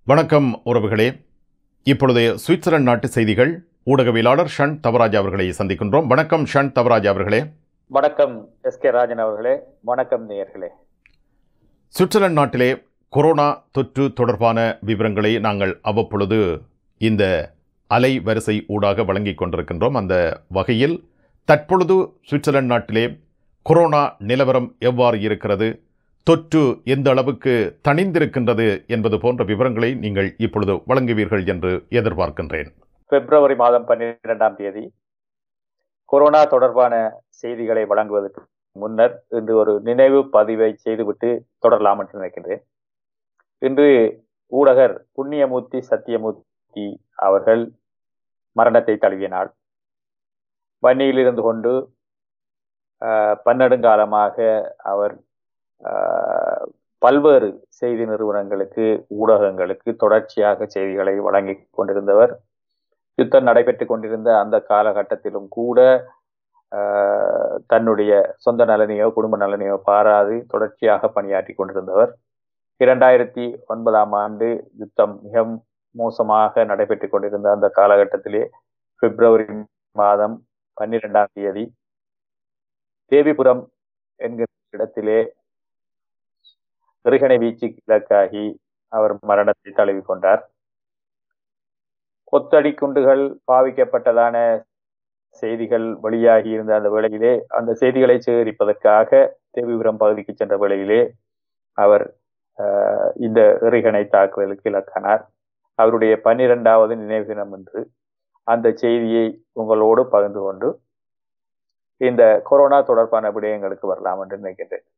வணக்கம் உறவுகளே இப்பொழுது சுவிட்சர்லாந்து நாட்டு செய்திகள் ஊடகவியலாளர் ஷன் தவராஜ் அவர்களை சந்திக்கின்றோம் வணக்கம் ஷன் தவராஜ் அவர்களே வணக்கம் எஸ் கே ராஜன் அவர்களே வணக்கம் நேயர்களே சுவிட்சர்லாந்து நாட்டிலே கொரோனா தொற்று தொடர்பான விவரங்களை நாங்கள் அவ்வப்பொழுது இந்த அலை வரிசை ஊடாக வழங்கிக் கொண்டிருக்கின்றோம் அந்த வகையில் தற்பொழுது சுவிட்சர்லாந்து நாட்டிலே கொரோனா நிலவரம் எவ்வாறு இருக்கிறது தொற்று எந்த அளவுக்கு தணிந்திருக்கின்றது என்பது போன்ற விவரங்களை நீங்கள் இப்பொழுது வழங்குவீர்கள் என்று எதிர்பார்க்கின்றேன் பிப்ரவரி மாதம் பன்னிரெண்டாம் தேதி கொரோனா தொடர்பான செய்திகளை வழங்குவதற்கு முன்னர் இன்று ஒரு நினைவு பதிவை செய்துவிட்டு தொடரலாம் என்று நினைக்கின்றேன் இன்று ஊடகர் புண்ணியமூர்த்தி சத்தியமூர்த்தி அவர்கள் மரணத்தை தழுவிய நாள் வன்னியில் இருந்து கொண்டு ஆஹ், பன்னெடுங்காலமாக அவர் ஆஹ், பல்வேறு செய்தி நிறுவனங்களுக்கு ஊடகங்களுக்கு தொடர்ச்சியாக செய்திகளை வழங்கி கொண்டிருந்தவர் யுத்தம் நடைபெற்றுக் கொண்டிருந்த அந்த காலகட்டத்திலும் கூட ஆஹ், தன்னுடைய சொந்த நலனையோ குடும்ப நலனையோ பாராது தொடர்ச்சியாக பணியாற்றி கொண்டிருந்தவர் இரண்டாயிரத்தி ஒன்பதாம் ஆண்டு யுத்தம் மிக மோசமாக நடைபெற்றுக் கொண்டிருந்த அந்த காலகட்டத்திலே பிப்ரவரி மாதம் பன்னிரெண்டாம் தேதி தேவிபுரம் என்கிற இடத்திலே எறிகணை வீச்சு இலக்காகி அவர் மரணத்தை தழுவி கொண்டார் கொத்தடி குண்டுகள் பாவிக்கப்பட்டதான செய்திகள் வெளியாகி இருந்த அந்த வேளையிலே அந்த செய்திகளை சேகரிப்பதற்காக தேவிபுரம் பகுதிக்கு சென்ற வேளையிலே அவர் ஆஹ், இந்த எறிகணை தாக்குதலுக்கு இலக்கானார் அவருடைய பன்னிரெண்டாவது நினைவு தினம் என்று அந்த செய்தியை உங்களோடு பகிர்ந்து கொண்டு இந்த கொரோனா தொடர்பான விடயங்களுக்கு வரலாம் என்று நினைக்கின்றேன்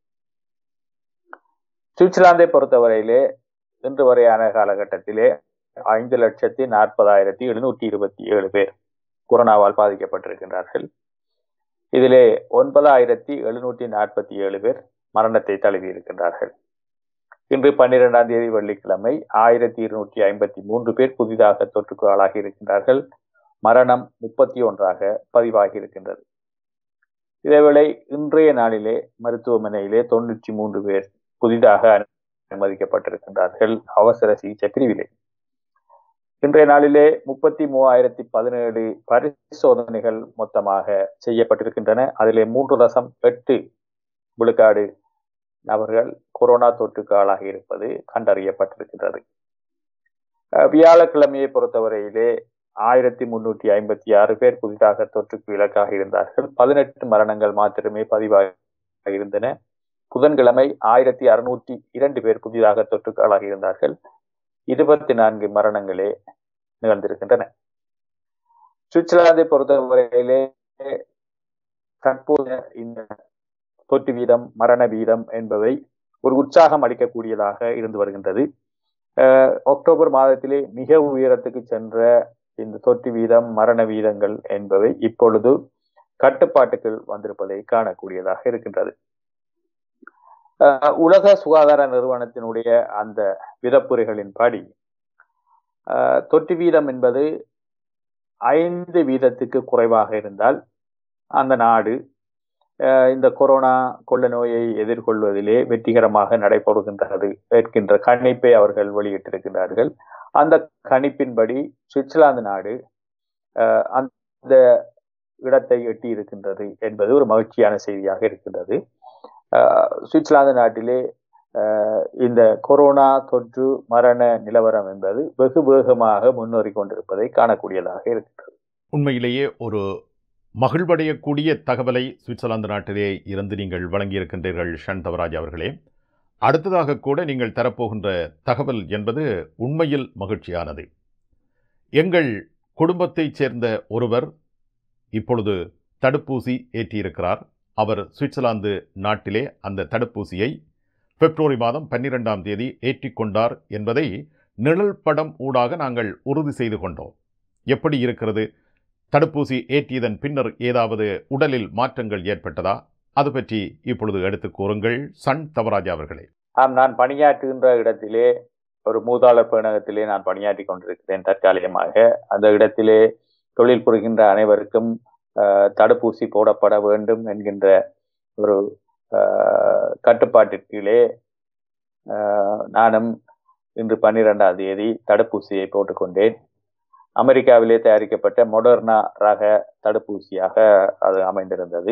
சுவிட்சர்லாந்தை பொறுத்தவரையிலே இன்று வரையான காலகட்டத்திலே ஐந்து லட்சத்தி நாற்பதாயிரத்தி எழுநூற்றி இருபத்தி ஏழு பேர் கொரோனாவால் பாதிக்கப்பட்டிருக்கின்றார்கள் இதிலே ஒன்பதாயிரத்தி எழுநூற்றி நாற்பத்தி ஏழு பேர் மரணத்தை தழுவி இருக்கின்றார்கள் இன்று பன்னிரெண்டாம் தேதி வெள்ளிக்கிழமை ஆயிரத்தி இருநூற்றி ஐம்பத்தி மூன்று பேர் புதிதாக தொற்றுக்கு ஆளாகி இருக்கின்றார்கள் மரணம் முப்பத்தி ஒன்றாக பதிவாகி இருக்கின்றது இதேவேளை இன்றைய நாளிலே மருத்துவமனையிலே தொண்ணூற்றி மூன்று பேர் புதிதாக அனுமதிக்கப்பட்டிருக்கின்றார்கள் அவசர சிகிச்சை பிரிவிலே இன்றைய நாளிலே முப்பத்தி மூவாயிரத்தி பதினேழு பரிசோதனைகள் மொத்தமாக செய்யப்பட்டிருக்கின்றன அதிலே மூன்று தசம் எட்டு விழுக்காடு நபர்கள் கொரோனா தொற்றுக்கு ஆளாகி இருப்பது கண்டறியப்பட்டிருக்கின்றது அஹ் வியாழக்கிழமையை பொறுத்தவரையிலே ஆயிரத்தி முன்னூற்றி ஐம்பத்தி ஆறு பேர் புதிதாக தொற்றுக்கு இலக்காக இருந்தார்கள் பதினெட்டு மரணங்கள் மாத்திரமே பதிவாக இருந்தன புதன்கிழமை ஆயிரத்தி அறுநூற்றி இரண்டு பேர் புதிதாக தொற்றுக்கு ஆளாகி இருந்தார்கள் இருபத்தி நான்கு மரணங்களே நிகழ்ந்திருக்கின்றன சுவிட்சர்லாந்தை பொறுத்தவரையிலே தற்போது இந்த தொற்று வீதம் மரண வீதம் என்பவை ஒரு உற்சாகம் அளிக்கக்கூடியதாக இருந்து வருகின்றது அஹ் அக்டோபர் மாதத்திலே மிக உயரத்துக்கு சென்ற இந்த தொற்று வீதம் மரண வீதங்கள் என்பவை இப்பொழுது கட்டுப்பாட்டுக்குள் வந்திருப்பதை காணக்கூடியதாக இருக்கின்றது அஹ் உலக சுகாதார நிறுவனத்தினுடைய அந்த விதப்புரைகளின்படி அஹ் தொற்று வீதம் என்பது ஐந்து வீதத்துக்கு குறைவாக இருந்தால் அந்த நாடு அஹ் இந்த கொரோனா கொள்ள நோயை எதிர்கொள்வதிலே வெற்றிகரமாக நடைபெறுகின்றது என்கின்ற கணிப்பை அவர்கள் வெளியிட்டிருக்கிறார்கள் அந்த கணிப்பின்படி சுவிட்சர்லாந்து நாடு அஹ் அந்த இடத்தை எட்டி இருக்கின்றது என்பது ஒரு மகிழ்ச்சியான செய்தியாக இருக்கின்றது அஹ் சுவிட்சர்லாந்து நாட்டிலே அஹ் இந்த கொரோனா தொற்று மரண நிலவரம் என்பது வெகு வேகமாக முன்னேறி கொண்டிருப்பதை காணக்கூடியதாக இருக்கின்றது உண்மையிலேயே ஒரு மகிழ்வடையக்கூடிய தகவலை சுவிட்சர்லாந்து நாட்டிலே இருந்து நீங்கள் வழங்கியிருக்கின்றீர்கள் ஷன் தவராஜ் அவர்களே அடுத்ததாக கூட நீங்கள் தரப்போகின்ற தகவல் என்பது உண்மையில் மகிழ்ச்சியானது எங்கள் குடும்பத்தைச் சேர்ந்த ஒருவர் இப்பொழுது தடுப்பூசி ஏற்றியிருக்கிறார் அவர் சுவிட்சர்லாந்து நாட்டிலே அந்த தடுப்பூசியை பிப்ரவரி மாதம் பன்னிரெண்டாம் தேதி ஏற்றிக்கொண்டார் என்பதை நிழல் படம் ஊடாக நாங்கள் உறுதி செய்து கொண்டோம் எப்படி இருக்கிறது தடுப்பூசி ஏற்றியதன் பின்னர் ஏதாவது உடலில் மாற்றங்கள் ஏற்பட்டதா அது பற்றி இப்பொழுது எடுத்துக் கூறுங்கள் சன் தவராஜா அவர்களே ஆம் நான் பணியாற்றுகின்ற இடத்திலே ஒரு மூதாளர் பேணகத்திலே நான் பணியாற்றி கொண்டிருக்கிறேன் தற்காலிகமாக அந்த இடத்திலே தொழில் புரிகின்ற அனைவருக்கும் அஹ், தடுப்பூசி போடப்பட வேண்டும் என்கின்ற ஒரு அஹ், கட்டுப்பாட்டிற்கீழே அஹ், நானும் இன்று பன்னிரெண்டாம் தேதி தடுப்பூசியை போட்டுக்கொண்டேன் அமெரிக்காவிலே தயாரிக்கப்பட்ட மொடர்னா ரக தடுப்பூசியாக அது அமைந்திருந்தது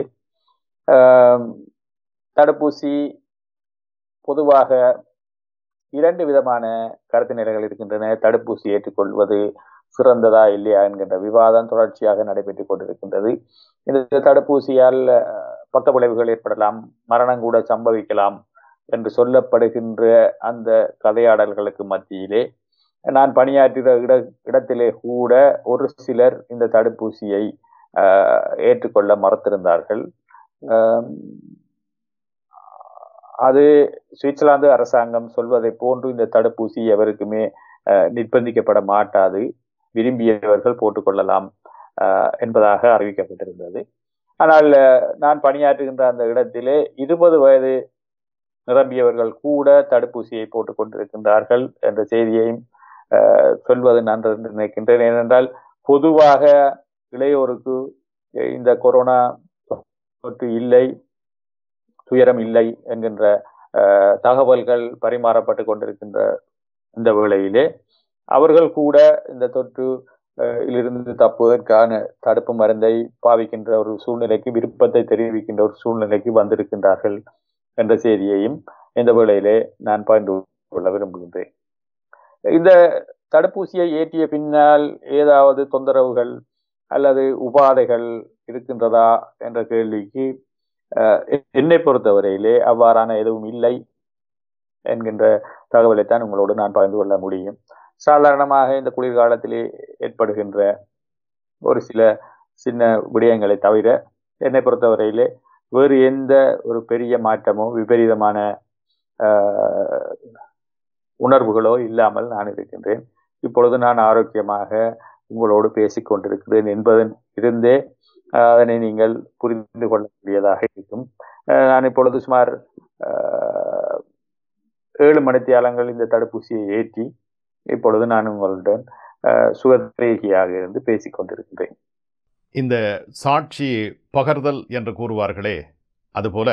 தடுப்பூசி பொதுவாக இரண்டு விதமான கருத்து நிலைகள் இருக்கின்றன தடுப்பூசி ஏற்றுக்கொள்வது சிறந்ததா இல்லையா என்கின்ற விவாதம் தொடர்ச்சியாக நடைபெற்றுக் கொண்டிருக்கின்றது இந்த தடுப்பூசியால் பக்க விளைவுகள் ஏற்படலாம் மரணம் கூட சம்பவிக்கலாம் என்று சொல்லப்படுகின்ற அந்த கதையாடல்களுக்கு மத்தியிலே நான் பணியாற்றுகிற இட இடத்திலே கூட ஒரு சிலர் இந்த தடுப்பூசியை ஏற்றுக்கொள்ள மறுத்திருந்தார்கள் அது சுவிட்சர்லாந்து அரசாங்கம் சொல்வதை போன்று இந்த தடுப்பூசி எவருக்குமே நிர்பந்திக்கப்பட மாட்டாது விரும்பியவர்கள் போட்டுக்கொள்ளலாம் என்பதாக அறிவிக்கப்பட்டிருந்தது ஆனால் நான் பணியாற்றுகின்ற அந்த இடத்திலே இருபது வயது நிரம்பியவர்கள் கூட தடுப்பூசியை போட்டுக் கொண்டிருக்கின்றார்கள் என்ற செய்தியையும் சொல்வது நன்று என்று நினைக்கின்றேன் ஏனென்றால் பொதுவாக இளையோருக்கு இந்த கொரோனா தொற்று இல்லை துயரம் இல்லை என்கின்ற தகவல்கள் பரிமாறப்பட்டு கொண்டிருக்கின்ற இந்த வேளையிலே அவர்கள் கூட இந்த தொற்று இலிருந்து தப்புவதற்கான தடுப்பு மருந்தை பாவிக்கின்ற ஒரு சூழ்நிலைக்கு விருப்பத்தை தெரிவிக்கின்ற ஒரு சூழ்நிலைக்கு வந்திருக்கின்றார்கள் என்ற செய்தியையும் இந்த வேளையிலே நான் பகிர்ந்து கொள்ள விரும்புகின்றேன் இந்த தடுப்பூசியை ஏற்றிய பின்னால் ஏதாவது தொந்தரவுகள் அல்லது உபாதைகள் இருக்கின்றதா என்ற கேள்விக்கு என்னை பொறுத்தவரையிலே அவ்வாறான எதுவும் இல்லை என்கின்ற தகவலைத்தான் உங்களோடு நான் பகிர்ந்து கொள்ள முடியும் சாதாரணமாக இந்த குளிர்காலத்திலே ஏற்படுகின்ற ஒரு சில சின்ன விடயங்களை தவிர என்னை பொறுத்தவரையிலே வேறு எந்த ஒரு பெரிய மாற்றமோ விபரீதமான உணர்வுகளோ இல்லாமல் நான் இருக்கின்றேன் இப்பொழுது நான் ஆரோக்கியமாக உங்களோடு பேசிக் கொண்டிருக்கிறேன் என்பதன் இருந்தே அதனை நீங்கள் புரிந்து கொள்ளக்கூடியதாக இருக்கும் நான் இப்பொழுது சுமார் ஏழு மணித்தியாலங்கள் இந்த தடுப்பூசியை ஏற்றி இப்பொழுது நான் உங்களுடன் சுகத்ரேகியாக இருந்து பேசிக் கொண்டிருக்கிறேன் இந்த சாட்சி பகர்தல் என்று கூறுவார்களே அதுபோல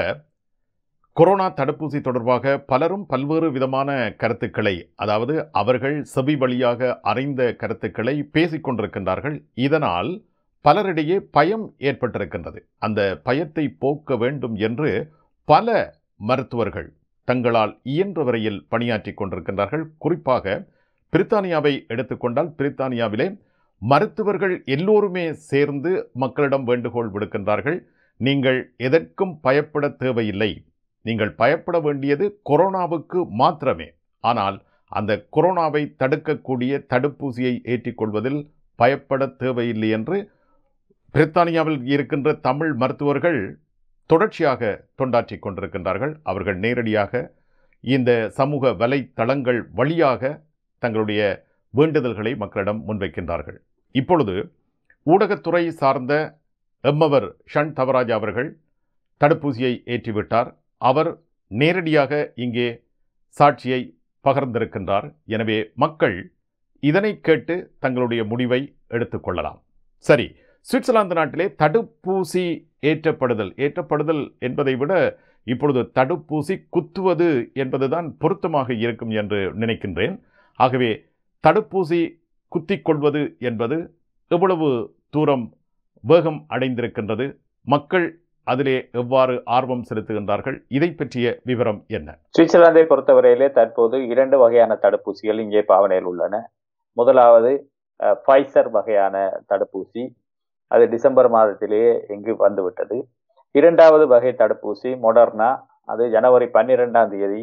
கொரோனா தடுப்பூசி தொடர்பாக பலரும் பல்வேறு விதமான கருத்துக்களை அதாவது அவர்கள் செவி வழியாக அறிந்த கருத்துக்களை பேசிக் கொண்டிருக்கின்றார்கள் இதனால் பலரிடையே பயம் ஏற்பட்டிருக்கின்றது அந்த பயத்தை போக்க வேண்டும் என்று பல மருத்துவர்கள் தங்களால் இயன்ற வரையில் பணியாற்றி கொண்டிருக்கின்றார்கள் குறிப்பாக பிரித்தானியாவை எடுத்துக்கொண்டால் பிரித்தானியாவிலே மருத்துவர்கள் எல்லோருமே சேர்ந்து மக்களிடம் வேண்டுகோள் விடுக்கின்றார்கள் நீங்கள் எதற்கும் பயப்பட தேவையில்லை நீங்கள் பயப்பட வேண்டியது கொரோனாவுக்கு மாத்திரமே ஆனால் அந்த கொரோனாவை தடுக்கக்கூடிய தடுப்பூசியை ஏற்றிக்கொள்வதில் பயப்பட தேவையில்லை என்று பிரித்தானியாவில் இருக்கின்ற தமிழ் மருத்துவர்கள் தொடர்ச்சியாக தொண்டாற்றி கொண்டிருக்கின்றார்கள் அவர்கள் நேரடியாக இந்த சமூக வலைத்தளங்கள் வழியாக தங்களுடைய வேண்டுதல்களை மக்களிடம் முன்வைக்கின்றார்கள் இப்பொழுது ஊடகத்துறை சார்ந்த எம்மவர் ஷன் தவராஜ் அவர்கள் தடுப்பூசியை ஏற்றிவிட்டார் அவர் நேரடியாக இங்கே சாட்சியை பகிர்ந்திருக்கின்றார் எனவே மக்கள் இதனை கேட்டு தங்களுடைய முடிவை எடுத்துக்கொள்ளலாம் சரி சுவிட்சர்லாந்து நாட்டிலே தடுப்பூசி ஏற்றப்படுதல் ஏற்றப்படுதல் என்பதை விட இப்பொழுது தடுப்பூசி குத்துவது என்பதுதான் பொருத்தமாக இருக்கும் என்று நினைக்கின்றேன் ஆகவே தடுப்பூசி குத்திக் கொள்வது என்பது எவ்வளவு தூரம் வேகம் அடைந்திருக்கின்றது மக்கள் அதிலே எவ்வாறு ஆர்வம் செலுத்துகின்றார்கள் இதை பற்றிய விவரம் என்ன சுவிட்சர்லாந்தை பொறுத்தவரையிலே தற்போது இரண்டு வகையான தடுப்பூசிகள் இங்கே பாவனையில் உள்ளன முதலாவது ஃபைசர் வகையான தடுப்பூசி அது டிசம்பர் மாதத்திலேயே இங்கு வந்துவிட்டது இரண்டாவது வகை தடுப்பூசி மொடர்னா அது ஜனவரி பன்னிரெண்டாம் தேதி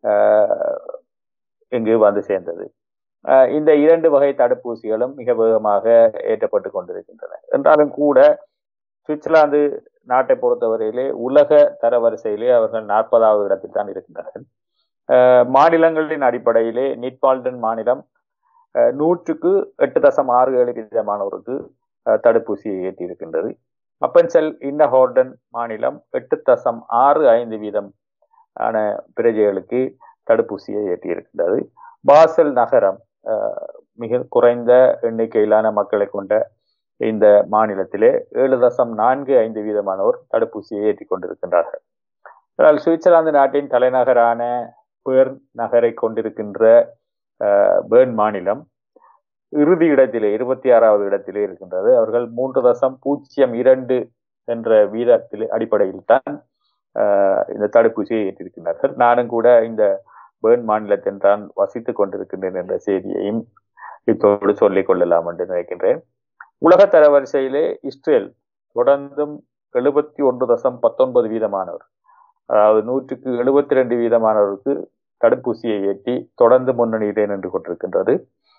இங்கு வந்து சேர்ந்தது இந்த இரண்டு வகை தடுப்பூசிகளும் மிக வேகமாக ஏற்றப்பட்டு கொண்டிருக்கின்றன என்றாலும் கூட சுவிட்சர்லாந்து நாட்டை பொறுத்தவரையிலே உலக தரவரிசையிலே அவர்கள் நாற்பதாவது இடத்தில் தான் இருக்கின்றார்கள் மாநிலங்களின் அடிப்படையிலே நிட்பால்டன் மாநிலம் நூற்றுக்கு எட்டு தசம் ஆறு ஏழு விதமானவருக்கு தடுப்பூசியை ஏற்றியிருக்கின்றது அப்பன்செல் இன்னஹோர்டன் மாநிலம் எட்டு தசம் ஆறு ஐந்து வீதம் ஆன பிரஜைகளுக்கு தடுப்பூசியை ஏற்றியிருக்கின்றது பாசல் நகரம் மிக குறைந்த எண்ணிக்கையிலான மக்களை கொண்ட இந்த மாநிலத்திலே ஏழு தசம் நான்கு ஐந்து வீதமானோர் தடுப்பூசியை ஏற்றிக் கொண்டிருக்கின்றார்கள் ஆனால் சுவிட்சர்லாந்து நாட்டின் தலைநகரான பேர் நகரை கொண்டிருக்கின்ற பேர்ன் மாநிலம் இறுதி இடத்திலே இருபத்தி ஆறாவது இடத்திலே இருக்கின்றது அவர்கள் மூன்று தசம் பூஜ்ஜியம் இரண்டு என்ற வீதத்திலே அடிப்படையில் தான் இந்த தடுப்பூசியை ஏற்றிருக்கின்றார்கள் நானும் கூட இந்த பேர்ன் மாநிலத்தில் தான் வசித்துக் கொண்டிருக்கின்றேன் என்ற செய்தியையும் இத்தோடு சொல்லிக் கொள்ளலாம் என்று நினைக்கின்றேன் உலக தரவரிசையிலே இஸ்ரேல் தொடர்ந்தும் எழுபத்தி ஒன்று தசம் பத்தொன்பது வீதமானவர் அதாவது நூற்றுக்கு எழுபத்தி ரெண்டு வீதமானவருக்கு தடுப்பூசியை ஏற்றி தொடர்ந்து முன்னணியிலே நின்று கொண்டிருக்கின்றது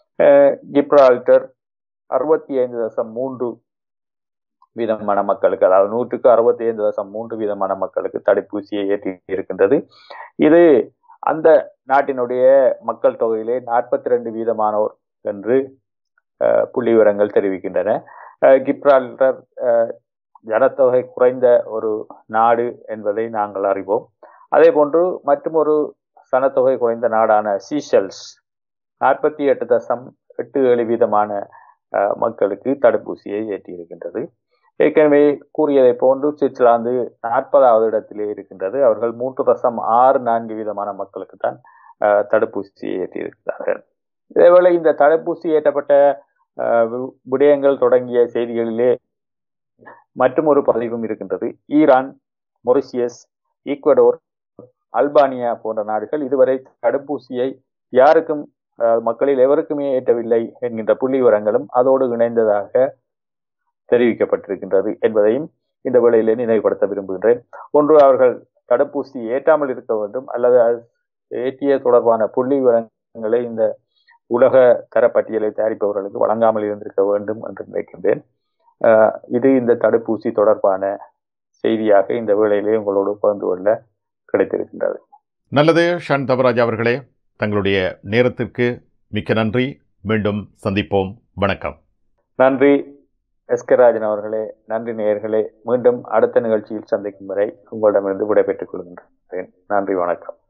கிப்ரால்டர் அறுபத்தி ஐந்து தசம் மூன்று வீதமான மக்களுக்கு அதாவது நூற்றுக்கு அறுபத்தி ஐந்து தசம் மூன்று வீதமான மக்களுக்கு தடுப்பூசியை ஏற்றி இருக்கின்றது இது அந்த நாட்டினுடைய மக்கள் தொகையிலே நாற்பத்தி ரெண்டு வீதமானோர் என்று புள்ளி விவரங்கள் தெரிவிக்கின்றன கிப்ரால்டர் ஜனத்தொகை குறைந்த ஒரு நாடு என்பதை நாங்கள் அறிவோம் அதே போன்று மற்றும் ஒரு சனத்தொகை குறைந்த நாடான சீஷல்ஸ் நாற்பத்தி எட்டு தசம் எட்டு ஏழு வீதமான மக்களுக்கு தடுப்பூசியை ஏற்றியிருக்கின்றது ஏற்கனவே கூறியதை போன்று சுவிட்சர்லாந்து நாற்பதாவது இடத்திலே இருக்கின்றது அவர்கள் மூன்று தசம் ஆறு நான்கு வீதமான மக்களுக்கு தான் தடுப்பூசியை ஏற்றியிருக்கிறார்கள் இதேவேளை இந்த தடுப்பூசி ஏற்றப்பட்ட விடயங்கள் தொடங்கிய செய்திகளிலே மற்றும் ஒரு பதிவும் இருக்கின்றது ஈரான் மொரிசியஸ் ஈக்வடோர் அல்பானியா போன்ற நாடுகள் இதுவரை தடுப்பூசியை யாருக்கும் மக்களில் எவருக்குமே ஏற்றவில்லை என்கின்ற புள்ளி விவரங்களும் அதோடு இணைந்ததாக தெரிவிக்கப்பட்டிருக்கின்றது என்பதையும் இந்த வேளையிலே நினைவுபடுத்த விரும்புகின்றேன் ஒன்று அவர்கள் தடுப்பூசி ஏற்றாமல் இருக்க வேண்டும் அல்லது ஏற்றிய தொடர்பான புள்ளி விவரங்களை இந்த உலக தரப்பட்டியலை தயாரிப்பவர்களுக்கு வழங்காமல் இருந்திருக்க வேண்டும் என்று நினைக்கின்றேன் இது இந்த தடுப்பூசி தொடர்பான செய்தியாக இந்த வேளையிலே உங்களோடு பகிர்ந்து கொள்ள கிடைத்திருக்கின்றது நல்லது ஷன் தவராஜ் அவர்களே தங்களுடைய நேரத்திற்கு மிக்க நன்றி மீண்டும் சந்திப்போம் வணக்கம் நன்றி எஸ் கே ராஜன் அவர்களே நன்றி நேயர்களே மீண்டும் அடுத்த நிகழ்ச்சியில் சந்திக்கும் வரை உங்களிடமிருந்து விடைபெற்றுக் கொள்கின்றேன் நன்றி வணக்கம்